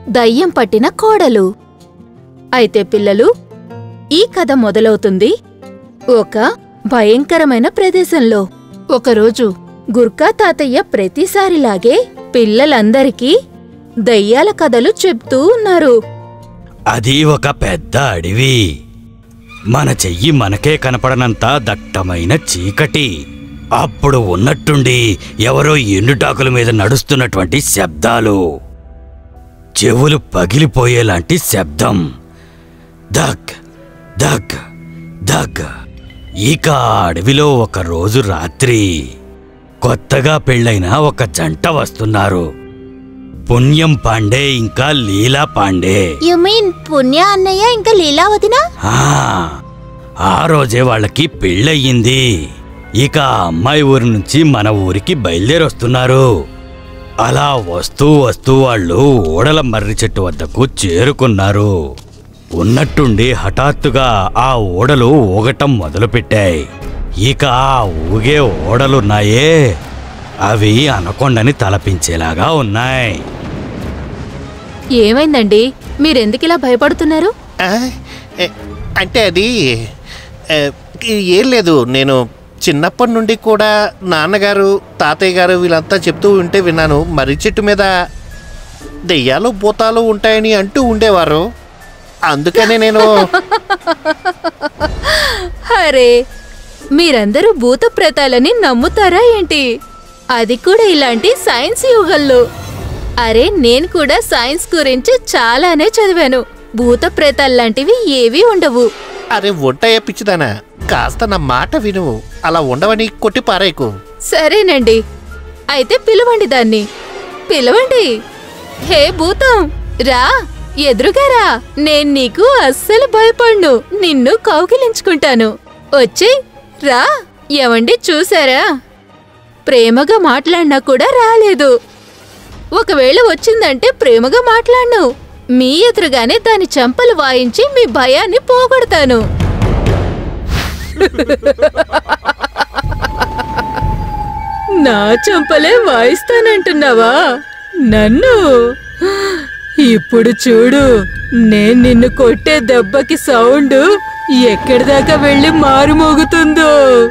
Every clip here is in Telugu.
దయ్యం పట్టిన కోడలు అయితే పిల్లలు ఈ కథ మొదలవుతుంది ఒక భయంకరమైన ప్రదేశంలో ఒకరోజు గుర్కా తాతయ్య ప్రతిసారిలాగే పిల్లలందరికీ దయ్యాల కథలు చెప్తూ ఉన్నారు అది ఒక పెద్ద అడవి మన చెయ్యి మనకే కనపడనంత దట్టమైన చీకటి అప్పుడు ఉన్నట్టుండి ఎవరో ఎండుటాకుల మీద నడుస్తున్నటువంటి శబ్దాలు చెవులు పగిలిపోయేలాంటి శబ్దం దగ్ దగ్ దగ్ ఇక ఆ అడవిలో ఒక రోజు రాత్రి కొత్తగా పెళ్ళైన ఒక జంట వస్తున్నారు పుణ్యం పాండే ఇంకా లీలా పాండే యు మీన్ పుణ్య అన్నయ్య ఇంకా లీలావతినా ఆ, ఆ రోజే వాళ్ళకి పెళ్ళయింది ఇక ఆ అమ్మాయి ఊరి నుంచి మన ఊరికి బయలుదేరొస్తున్నారు అలా వస్తూ వస్తూ వాళ్ళు ఓడల మర్రి చెట్టు వద్దకు చేరుకున్నారు ఉన్నట్టుండి హఠాత్తుగా ఆ ఓడలు ఊగటం మొదలుపెట్టాయి ఇక ఆ ఊగే ఓడలున్నాయే అవి అనకొండని తలపించేలాగా ఉన్నాయి ఏమైందండి మీరెందుకిలా భయపడుతున్నారు ఆ, ఏ, అంటే అది ఏ, ఏం లేదు నేను చిన్నప్పటి నుండి కూడా నాన్నగారు తాతయ్య గారు వీళ్ళంతా చెప్తూ ఉంటే విన్నాను మర్రి చెట్టు మీద దెయ్యాలు భూతాలు ఉంటాయని అంటూ ఉండేవారు అందుకనే నేను అరే మీరందరూ భూత ప్రేతాలని నమ్ముతారా ఏంటి అది కూడా ఇలాంటి సైన్స్ యుగంలో అరే నేను కూడా సైన్స్ గురించి చాలానే చదివాను భూత ప్రేతాల్లాంటివి ఏవీ ఉండవు అరే ఒంటయ్య పిచ్చిదానా కాస్త నా మాట విను అలా ఉండవని కొట్టి పారేకు సరేనండి అయితే పిలవండి దాన్ని పిలవండి హే భూతం రా ఎదురుగా రా నేను నీకు అస్సలు భయపడ్ను నిన్ను కౌగిలించుకుంటాను వచ్చి రా ఎవండి చూసారా ప్రేమగా మాట్లాడినా కూడా రాలేదు ఒకవేళ వచ్చిందంటే ప్రేమగా మాట్లాడను మీ ఎదురుగానే దాని చెంపలు వాయించి మీ భయాన్ని పోగొడతాను నా చెంపలే వాయిస్తానంటున్నావా నన్ను ఇప్పుడు చూడు నేను నిన్ను కొట్టే దెబ్బకి సౌండ్ ఎక్కడి దాకా వెళ్ళి మారుమోగుతుందో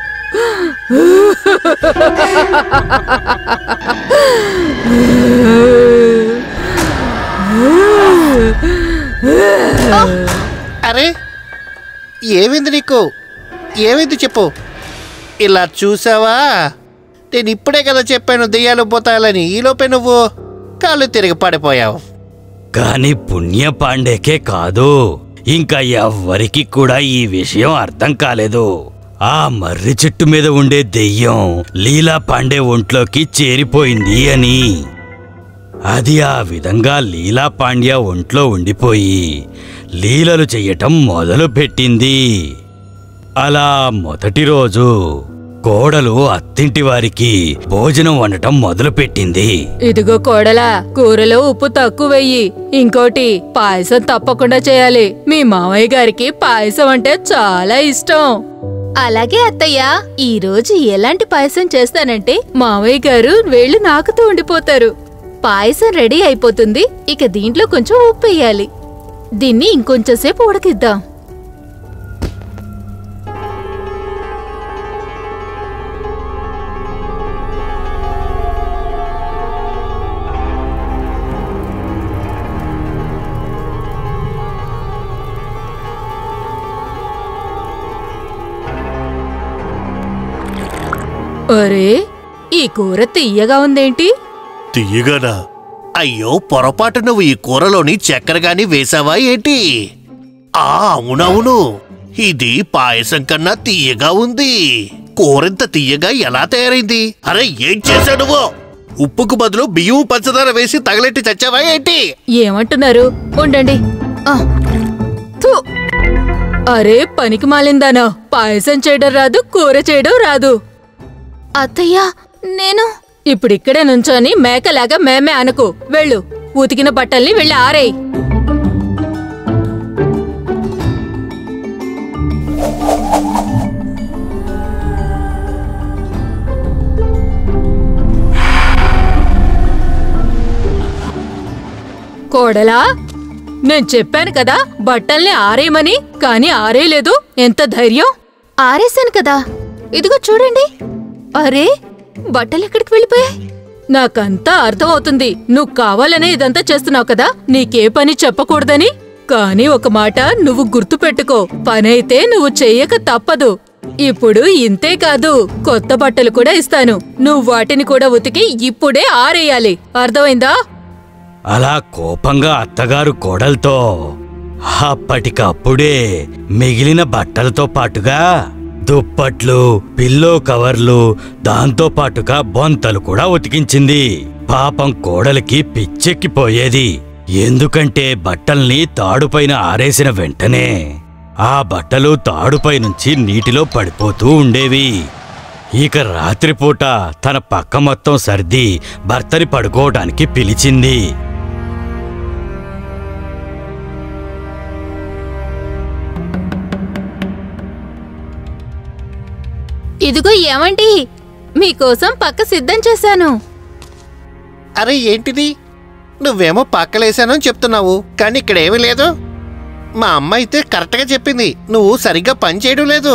అరే ఏమైంది నీకు ఏమైంది చెప్పు ఇలా చూసావా నేను ఇప్పుడే కదా చెప్పాను దెయ్యాలు పోతాయాలని ఈలోపే నువ్వు కాళ్ళు తిరిగి పడిపోయావు కాని పుణ్య పాండేకే కాదు ఇంకా ఎవ్వరికి కూడా ఈ విషయం అర్థం కాలేదు ఆ మర్రి చెట్టు మీద ఉండే దెయ్యం లీలా పాండే ఒంట్లోకి చేరిపోయింది అని అది ఆ విధంగా లీలా పాండ్య ఒంట్లో ఉండిపోయి లీలలు చెయ్యటం మొదలు పెట్టింది అలా మొదటి రోజు కోడలు అత్తింటి వారికి భోజనం వండటం మొదలుపెట్టింది ఇదిగో కోడలా కూరలో ఉప్పు తక్కువ వెయ్యి ఇంకోటి పాయసం తప్పకుండా చేయాలి మీ మామయ్య గారికి పాయసం అంటే చాలా ఇష్టం అలాగే అత్తయ్య ఈ రోజు ఎలాంటి పాయసం చేస్తానంటే మామయ్య గారు వేళ్ళు నాకుతూ ఉండిపోతారు పాయసం రెడీ అయిపోతుంది ఇక దీంట్లో కొంచెం ఉప్పు వేయాలి దీన్ని ఇంకొంచెం సేపు ఉడకిద్దాం అరే ఈ కూర తీయగా ఉందేంటి తీయగానా అయ్యో పొరపాటు నువ్వు ఈ కూరలోని చక్కెర గాని వేసావా ఏంటి ఆ అవునవును ఇది పాయసం కన్నా తీయగా ఉంది కూరంత తీయగా ఎలా తయారైంది అరే ఏం చేశావు నువ్వు ఉప్పుకు బదులు బియ్యం పంచదార వేసి తగలెట్టి చచ్చావా ఏంటి ఏమంటున్నారు ఉండండి ఆ, థు. అరే పనికి మాలిందానా పాయసం చేయడం రాదు కూర చేయడం రాదు అత్తయ్యా నేను ఇప్పుడిక్కడే నుంచొని మేకలాగా మేమే అనుకో వెళ్ళు ఉతికిన బట్టల్ని వెళ్ళి ఆరేయ్ కోడలా నేను చెప్పాను కదా బట్టల్ని ఆరేయమని కాని ఆరేయలేదు ఎంత ధైర్యం ఆరేశాను కదా ఇదిగో చూడండి అరే బట్టలు ఎక్కడికి వెళ్ళిపోయాయి నాకంతా అర్థమవుతుంది నువ్వు కావాలనే ఇదంతా చేస్తున్నావు కదా నీకే పని చెప్పకూడదని కానీ ఒక మాట నువ్వు గుర్తుపెట్టుకో పనైతే నువ్వు చెయ్యక తప్పదు ఇప్పుడు ఇంతే కాదు కొత్త బట్టలు కూడా ఇస్తాను నువ్వు వాటిని కూడా ఉతికి ఇప్పుడే ఆరేయాలి అర్థమైందా అలా కోపంగా అత్తగారు కోడలతో అప్పటికప్పుడే మిగిలిన బట్టలతో పాటుగా దుప్పట్లు పిల్లో కవర్లు దాంతో పాటుగా బొంతలు కూడా ఉతికించింది పాపం కోడలికి పిచ్చెక్కిపోయేది ఎందుకంటే బట్టల్ని తాడుపైన ఆరేసిన వెంటనే ఆ బట్టలు తాడుపై నుంచి నీటిలో పడిపోతూ ఉండేవి ఇక రాత్రిపూట తన పక్క మొత్తం సర్ది భర్తని పడుకోవడానికి పిలిచింది ఇదిగో ఏమండి మీకోసం పక్క సిద్ధం చేశాను అరే ఏంటిది నువ్వేమో పక్కలేసానని చెప్తున్నావు కానీ ఇక్కడ ఏమీ లేదు మా అమ్మ అయితే కరెక్ట్గా చెప్పింది నువ్వు సరిగ్గా పని చేయడం లేదు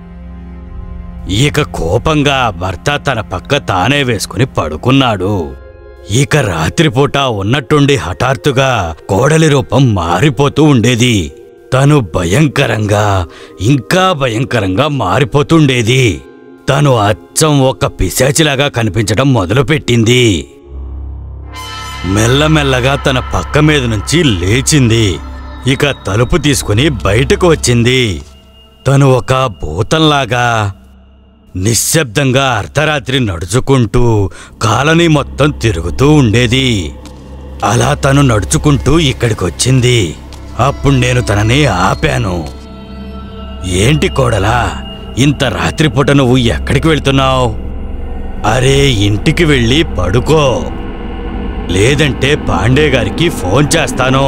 ఇక కోపంగా భర్త తన పక్క తానే వేసుకుని పడుకున్నాడు ఇక రాత్రిపూట ఉన్నట్టుండి హఠాత్తుగా కోడలి రూపం మారిపోతూ ఉండేది తను భయంకరంగా ఇంకా భయంకరంగా మారిపోతుండేది తను అచ్చం ఒక పిశాచిలాగా కనిపించడం మొదలుపెట్టింది మెల్లమెల్లగా తన పక్క మీద నుంచి లేచింది ఇక తలుపు తీసుకుని బయటకు వచ్చింది తను ఒక భూతంలాగా నిశ్శబ్దంగా అర్ధరాత్రి నడుచుకుంటూ కాలనీ మొత్తం తిరుగుతూ ఉండేది అలా తను నడుచుకుంటూ ఇక్కడికొచ్చింది అప్పుడు నేను తనని ఆపాను ఏంటి కోడలా ఇంత రాత్రిపూట నువ్వు ఎక్కడికి వెళ్తున్నావు అరే ఇంటికి వెళ్ళి పడుకో లేదంటే పాండే గారికి ఫోన్ చేస్తాను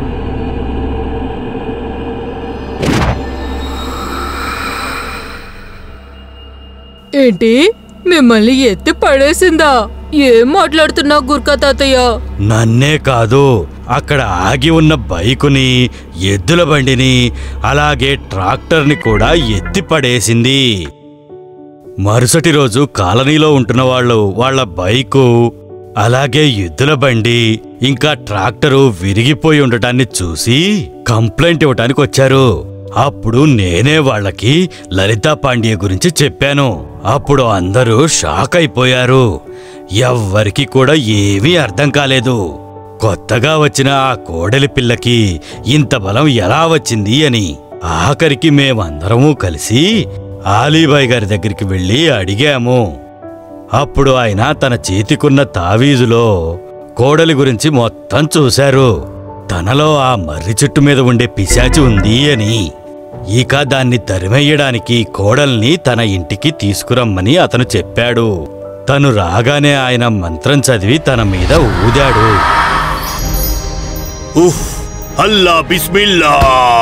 ఏంటి మిమ్మల్ని ఎత్తి పడేసిందా ఏం మాట్లాడుతున్నావు గుర్కా తాతయ్య నన్నే కాదు అక్కడ ఆగి ఉన్న బైకుని ఎద్దుల బండిని అలాగే ట్రాక్టర్ని కూడా ఎత్తి పడేసింది మరుసటి రోజు కాలనీలో ఉంటున్న వాళ్ళు వాళ్ళ బైకు అలాగే ఎద్దుల బండి ఇంకా ట్రాక్టరు విరిగిపోయి ఉండటాన్ని చూసి కంప్లైంట్ ఇవ్వటానికి వచ్చారు అప్పుడు నేనే వాళ్ళకి లలితా పాండ్య గురించి చెప్పాను అప్పుడు అందరూ షాక్ అయిపోయారు ఎవ్వరికి కూడా ఏమీ అర్థం కాలేదు కొత్తగా వచ్చిన ఆ కోడలి పిల్లకి ఇంత బలం ఎలా వచ్చింది అని ఆఖరికి మేమందరము కలిసి ఆలీబాయ్ గారి దగ్గరికి వెళ్ళి అడిగాము అప్పుడు ఆయన తన చేతికున్న తావీజులో కోడలి గురించి మొత్తం చూశారు తనలో ఆ మర్రి చెట్టు మీద ఉండే పిశాచి ఉంది అని ఇక దాన్ని తరిమెయ్యడానికి కోడల్ని తన ఇంటికి తీసుకురమ్మని అతను చెప్పాడు తను రాగానే ఆయన మంత్రం చదివి తన మీద ఊదాడు ఉఫ్ అల్లా బిస్మిల్లా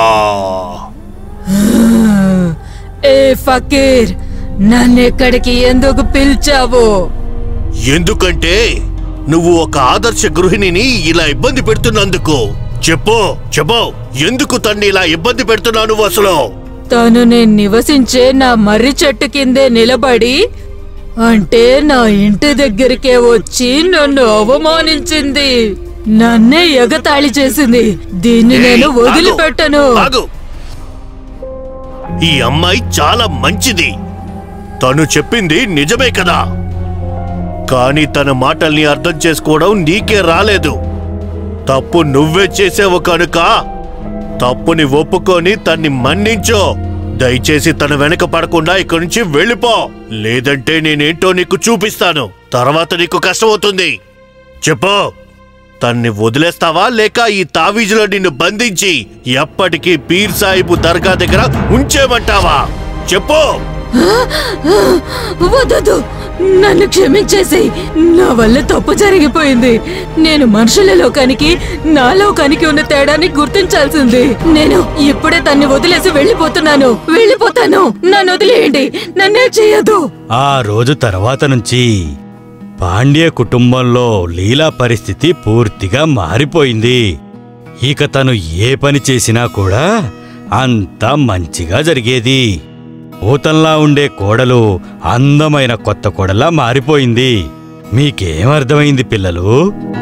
ఏ ఫకీర్ నన్నెక్కడికి ఎందుకు పిలిచావు ఎందుకంటే నువ్వు ఒక ఆదర్శ గృహిణిని ఇలా ఇబ్బంది పెడుతున్నందుకు చెప్పు చెప్పు ఎందుకు తన్ని ఇలా ఇబ్బంది పెడుతున్నావు నువ్వు అసలు తను నేను నివసించే నా మర్రి చెట్టు కిందే నిలబడి అంటే నా ఇంటి దగ్గరికే వచ్చి నన్ను అవమానించింది నన్నే ఎగతాళి చేసింది దీన్ని నేను ఏయ్, వదిలిపెట్టను ఆగు, ఆగు. ఈ అమ్మాయి చాలా మంచిది తను చెప్పింది నిజమే కదా కానీ తన మాటల్ని అర్థం చేసుకోవడం నీకే రాలేదు తప్పు నువ్వే చేసావు కనుక తప్పుని ఒప్పుకొని తన్ని మన్నించో దయచేసి తన వెనక పడకుండా ఇక్కడి నుంచి వెళ్ళిపో లేదంటే నేనేంటో నీకు చూపిస్తాను తర్వాత నీకు కష్టమవుతుంది చెప్పు తన్ని వదిలేస్తావా లేక ఈ తావీజులో నిన్ను బంధించి ఎప్పటికీ పీర్ సాహిబు దర్గా దగ్గర ఉంచేమంటావా చెప్పు వద్దదు నన్ను క్షమించేసి నా వల్ల తప్పు జరిగిపోయింది నేను మనుషుల లోకానికి నా లోకానికి ఉన్న తేడాన్ని గుర్తించాల్సింది నేను ఇప్పుడే తన్ని వదిలేసి వెళ్ళిపోతున్నాను వెళ్ళిపోతాను నన్ను వదిలేయండి నన్నే చేయదు ఆ రోజు తర్వాత నుంచి పాండ్య కుటుంబంలో లీలా పరిస్థితి పూర్తిగా మారిపోయింది ఇక తను ఏ పని చేసినా కూడా అంతా మంచిగా జరిగేది ఊతంలా ఉండే కోడలు అందమైన కొత్త కోడలా మారిపోయింది మీకేం అర్థమైంది పిల్లలు